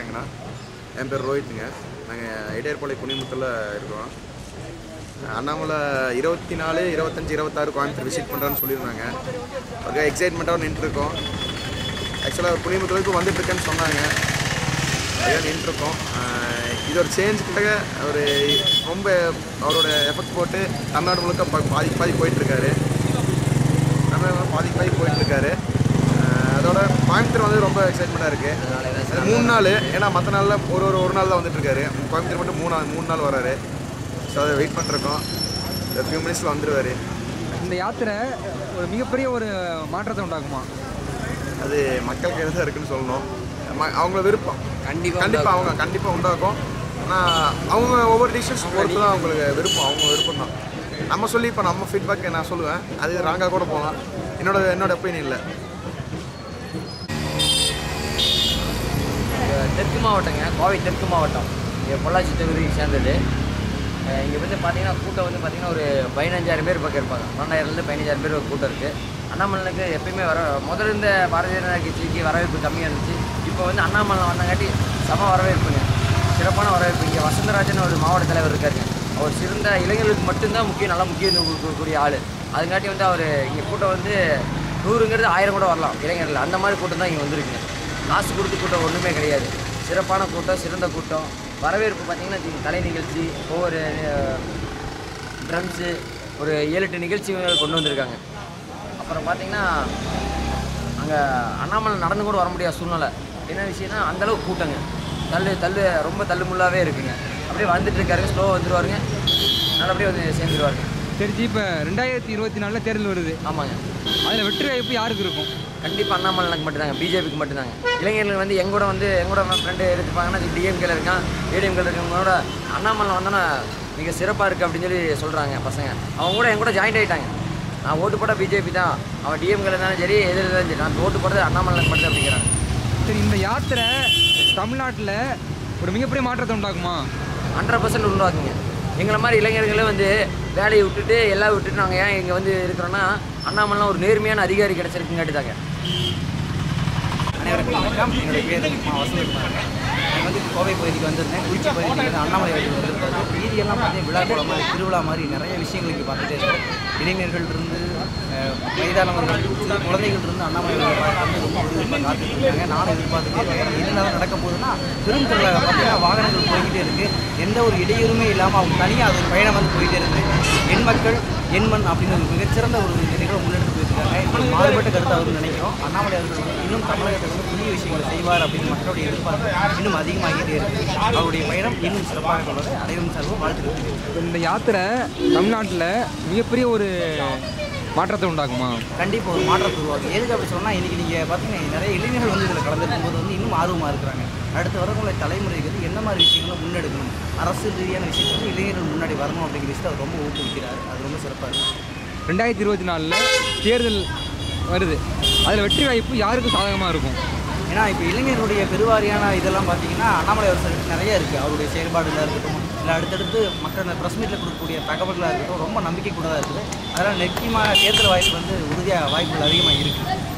பார்த்தீங்கன்னா என் பேர் ரோஹித்துங்க நாங்கள் இடையர்பாளைய குனிமுத்தில் இருக்கோம் அண்ணாமலை இருபத்தி நாலு இருபத்தஞ்சி இருபத்தாறு கோயம்புத்தூர் விசிட் பண்ணுறான்னு சொல்லியிருந்தாங்க அதுக்காக எக்ஸைட்மெண்ட்டாக நின்றுருக்கோம் ஆக்சுவலாக அவர் குனிமுத்து வரைக்கும் வந்துட்டு இருக்கேன்னு சொன்னாங்க அதுக்காக நின்றுருக்கோம் இது ஒரு சேஞ்ச் கிட்ட அவர் ரொம்ப அவரோட எஃபெக்ட் போட்டு தமிழ்நாடு முழுக்க பா- பாதி பாதி போயிட்டுருக்காரு தமிழ்நாடு பாதி பாதி போயிட்டுருக்காரு அதோட கோயம்புத்தூர் வந்து ரொம்ப எக்ஸைட்மெண்ட்டாக இருக்குது மூணு நாள் ஏன்னா மற்ற நாளில் ஒரு ஒரு ஒரு நாள் தான் வந்துட்டு இருக்காரு கோயம்புத்தூர் மட்டும் மூணு நாள் மூணு நாள் வராரு ஸோ அதை வெயிட் பண்ணிருக்கோம் ஒரு ஃபியூ மினிட்ஸில் வந்துடுவார் இந்த யாத்திரை ஒரு மிகப்பெரிய ஒரு மாற்றத்தை உண்டாக்குமா அது மக்கள் கையில் தான் இருக்குன்னு சொல்லணும் ம- அவங்க விருப்பம் கண்டிப்பாக கண்டிப்பாக அவங்க கண்டிப்பாக உண்டாக்கும் ஆனால் அவங்க ஒவ்வொரு டிஷஸ் பொறுத்து தான் அவங்களுக்கு விருப்பம் அவங்க விருப்பம் தான் நம்ம சொல்லி இப்போ நம்ம ஃபீட்பேக் நான் சொல்லுவேன் அது ராங்காக கூட போகலாம் என்னோட என்னோட ஒப்பீனியன் இல்லை இங்க தெற்கு மாவட்டங்க கோவை தெற்கு மாவட்டம் இங்கே பொள்ளாச்சி தொகுதியை சேர்ந்தது இங்கே வந்து பார்த்தீங்கன்னா கூட்டம் வந்து பார்த்தீங்கன்னா ஒரு பதினஞ்சாயிரம் பேர் பக்கம் இருப்பாங்க பன்னெண்டாயிரம்லேருந்து பதினஞ்சாயிரம் பேர் ஒரு கூட்டம் இருக்குது அண்ணாமலைக்கு எப்பயுமே வர முதல்ல இருந்த பாரதிய ஜனதா கட்சிக்கு வரவேற்பு கம்மியாக இருந்துச்சு இப்போ வந்து அண்ணாமலை வந்தங்காட்டி சம வரவேற்புங்க சிறப்பான வரவேற்பு இங்கே வசந்தராஜன் ஒரு மாவட்ட தலைவர் இருக்காருங்க அவர் சிறந்த இளைஞர்களுக்கு மட்டும்தான் முக்கியம் நல்லா முக்கியத்துவம் கொடுக்கக்கூடிய ஆள் அதுங்காட்டி வந்து அவர் இங்கே கூட்டம் வந்து நூறுங்கிறது ஆயிரம் கூட வரலாம் இளைஞர்கள் அந்த மாதிரி கூட்டம் தான் இங்கே வந்திருக்குங்க காசு கொடுத்து கூட்டம் ஒன்றுமே கிடையாது சிறப்பான கூட்டம் சிறந்த கூட்டம் வரவேற்பு பார்த்தீங்கன்னா இது கலை நிகழ்ச்சி ஒவ்வொரு ட்ரம்ஸு ஒரு ஏழு எட்டு நிகழ்ச்சிகள் கொண்டு வந்திருக்காங்க அப்புறம் பார்த்தீங்கன்னா அங்கே அண்ணாமலை நடந்து கூட வர முடியாத சூழ்நிலை என்ன விஷயம்னா அந்தளவுக்கு கூட்டங்க தள்ளு தள்ளு ரொம்ப தள்ளுமுள்ளாவே இருக்குங்க அப்படியே வந்துட்டு இருக்காருங்க ஸ்லோவாக வந்துருவாருங்க நல்லபடியாக வந்து சேர்ந்துருவாருங்க தெரிஞ்சு இப்போ ரெண்டாயிரத்தி இருபத்தி நாலில் தேர்தல் வருது ஆமாங்க அதில் வெற்றி வாய்ப்பு யாருக்கு இருக்கும் கண்டிப்பாக அண்ணாமலைக்கு மட்டும்தாங்க பிஜேபிக்கு மட்டும்தாங்க இளைஞர்கள் வந்து எங்கூட வந்து எங்கூட ஃப்ரெண்டு எடுத்துப்பாங்கன்னா டிஎம்கேல இருக்கான் ஏடிஎம்கேல இருக்கவங்களோட அண்ணாமலை வந்தோன்னா மிக சிறப்பாக இருக்குது அப்படின்னு சொல்லி சொல்கிறாங்க பசங்க அவங்க கூட என் கூட ஜாயின்ட் ஆகிட்டாங்க நான் ஓட்டு போட பிஜேபி தான் அவன் டிஎம்கேல இருந்தாலும் சரி எதில் இருந்தாலும் சரி நான் ஓட்டு போடுறது அண்ணாமலைக்கு மட்டும் அப்படிங்கிறாங்க சரி இந்த யாத்திரை தமிழ்நாட்டில் ஒரு மிகப்பெரிய மாற்றத்தை உண்டாக்குமா ஹண்ட்ரட் பர்சன்ட் உருவாக்குங்க எங்களை மாதிரி இளைஞர்களே வந்து வேலையை விட்டுட்டு எல்லாம் விட்டுட்டு நாங்கள் ஏன் இங்கே வந்து இருக்கிறோன்னா அண்ணாமலாம் ஒரு நேர்மையான அதிகாரி கிடச்சிருக்குங்காட்டி தாங்க அனைவருக்கும் வணக்கம் என்னுடைய பேர் மா வசந்தகுமார் நான் வந்து கோவை பகுதிக்கு வந்திருந்தேன் குறிச்சி பகுதிக்கு வந்து அண்ணாமலை வயலுக்கு வந்திருக்காரு வீதியெல்லாம் பார்த்தீங்கன்னா விழா கோலம் மாதிரி திருவிழா மாதிரி நிறைய விஷயங்களுக்கு பார்த்துட்டே இருக்கோம் இளைஞர்கள் இருந்து அஹ், வயதானவர்கள் சிறு குழந்தைகள் இருந்து அண்ணாமலை வயலை பார்த்து ரொம்ப எதிர்பார்த்து காத்துட்டு இருக்காங்க நானும் எதிர்பார்த்துட்டே இருக்கேன் என்னதான் நடக்க போகுதுன்னா பெரும் திருவிழா பார்த்தீங்கன்னா வாகனங்கள் போய்கிட்டே இருக்கு எந்த ஒரு இடையூறுமே இல்லாமல் அவங்க தனியாக அது ஒரு பயணம் வந்து போயிட்டே இருக்கு என் மக்கள் என் மண் அப்படின்னு ஒரு மிகச்சிறந்த ஒரு நிகழ்வை முன்னெடுத்து போயிருக்காங்க இது மாறுபட்ட கருத்து அவர் நினைக்கிறோம் அண்ணாமலை அவர்கள் வந்து இன்னும் தமிழகத்தில் வந்து புதிய விஷயங்களை செய்வார் அப்படின்னு மக்களுடைய எதிர்பார்ப்பு இன்னும் அதிகமாகிட்டே இருக்கு அவருடைய பயணம் இன்னும் சிறப்பாக கொள்வதை அனைவரும் சார்பும் வாழ்த்துக்கள் இப்ப இந்த யாத்திரை தமிழ்நாட்டில் மிகப்பெரிய ஒரு மாற்றத்தை உண்டாக்குமா கண்டிப்பாக ஒரு மாற்றத்தை உருவாக்கும் எதுக்கு அப்படி சொன்னால் இன்றைக்கி நீங்கள் பார்த்தீங்கன்னா நிறைய இளைஞர்கள் வந்து இதில் கலந்துருக்கும் போது வந்து இன்னும் ஆர்வமாக இருக்கிறாங்க அடுத்து வரக்கூடிய தலைமுறைக்கு வந்து என்ன மாதிரி விஷயங்களை முன்னெடுக்கணும் அரசு ரீதியான விஷயத்தை வந்து இளைஞர்கள் முன்னாடி வரணும் அப்படிங்கிற விஷயத்தை அவர் ரொம்ப ஊக்குவிக்கிறார் அது ரொம்ப சிறப்பாக இருக்குது ரெண்டாயிரத்தி இருபத்தி நாலில் தேர்தல் வருது அதில் வெற்றி வாய்ப்பு யாருக்கு சாதகமாக இருக்கும் ஏன்னா இப்போ இளைஞருடைய பெருவாரியான இதெல்லாம் பார்த்தீங்கன்னா அண்ணாமலை அவர்களுக்கு நிறைய இருக்குது அவருடைய செயல்பாடுகளாக இருக்கட்டும் இல்லை அடுத்தடுத்து மக்கள் அந்த ப்ரெஸ் மீட்டில் கொடுக்கக்கூடிய தகவல்களாக இருக்கட்டும் ரொம்ப நம்பிக்கை கூடதாக இருக்குது அதனால் நிச்சயமாக தேர்தல் வாய்ப்பு வந்து உறுதியாக வாய்ப்புகள் அதிகமாக இருக்குது